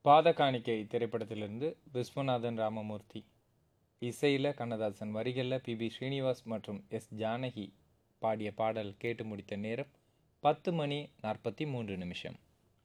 பாத காணிக்கை திரைப்படத்திலிருந்து விஸ்வநாதன் ராமமூர்த்தி இசையில் கண்ணதாசன் வரிகளில் பி பி ஸ்ரீனிவாஸ் மற்றும் எஸ் ஜானகி பாடிய பாடல் கேட்டு முடித்த நேரம் பத்து மணி நாற்பத்தி மூன்று நிமிஷம்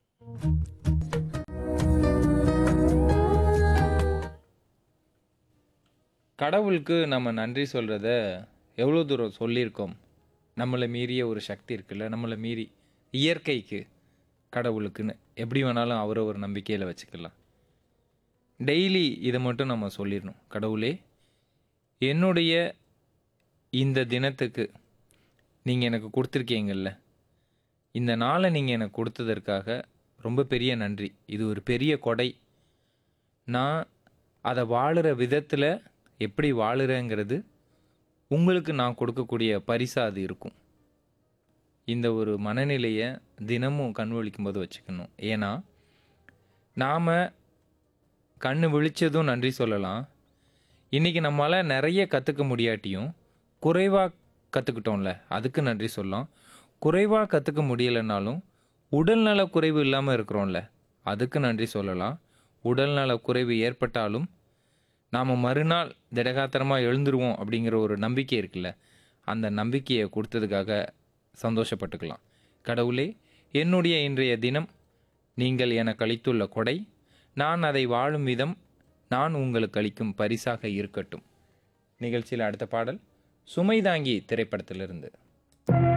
கடவுளுக்கு நம்ம நன்றி சொல்கிறத எவ்வளோ தூரம் சொல்லியிருக்கோம் நம்மளை மீறிய ஒரு சக்தி இருக்குல்ல நம்மளை மீறி இயற்கைக்கு கடவுளுக்குன்னு எப்படி வேணாலும் அவரை ஒரு நம்பிக்கையில் வச்சுக்கலாம் டெய்லி இதை மட்டும் நம்ம சொல்லிடணும் கடவுளே என்னுடைய இந்த தினத்துக்கு நீங்கள் எனக்கு கொடுத்துருக்கீங்கல்ல இந்த நாளை நீங்கள் எனக்கு கொடுத்ததற்காக ரொம்ப பெரிய நன்றி இது ஒரு பெரிய கொடை நான் அதை வாழுற விதத்தில் எப்படி வாழுறேங்கிறது உங்களுக்கு நான் கொடுக்கக்கூடிய பரிசாக அது இருக்கும் இந்த ஒரு மனநிலையை தினமும் கண் விழிக்கும் போது வச்சுக்கணும் ஏன்னா நாம் கண் விழிச்சதும் நன்றி சொல்லலாம் இன்றைக்கி நம்மளால் நிறைய கற்றுக்க முடியாட்டியும் குறைவாக கற்றுக்கிட்டோம்ல அதுக்கு நன்றி சொல்லலாம் குறைவாக கற்றுக்க முடியலைனாலும் உடல்நல குறைவு இல்லாமல் இருக்கிறோம்ல அதுக்கு நன்றி சொல்லலாம் உடல்நல குறைவு ஏற்பட்டாலும் நாம் மறுநாள் திடகாத்திரமாக எழுந்துருவோம் அப்படிங்கிற ஒரு நம்பிக்கை இருக்குல்ல அந்த நம்பிக்கையை கொடுத்ததுக்காக சந்தோஷப்பட்டுக்கலாம் கடவுளே என்னுடைய இன்றைய தினம் நீங்கள் எனக்கு அளித்துள்ள கொடை நான் அதை வாழும் விதம் நான் உங்களுக்கு அளிக்கும் பரிசாக இருக்கட்டும் நிகழ்ச்சியில் அடுத்த பாடல் சுமைதாங்கி திரைப்படத்திலிருந்து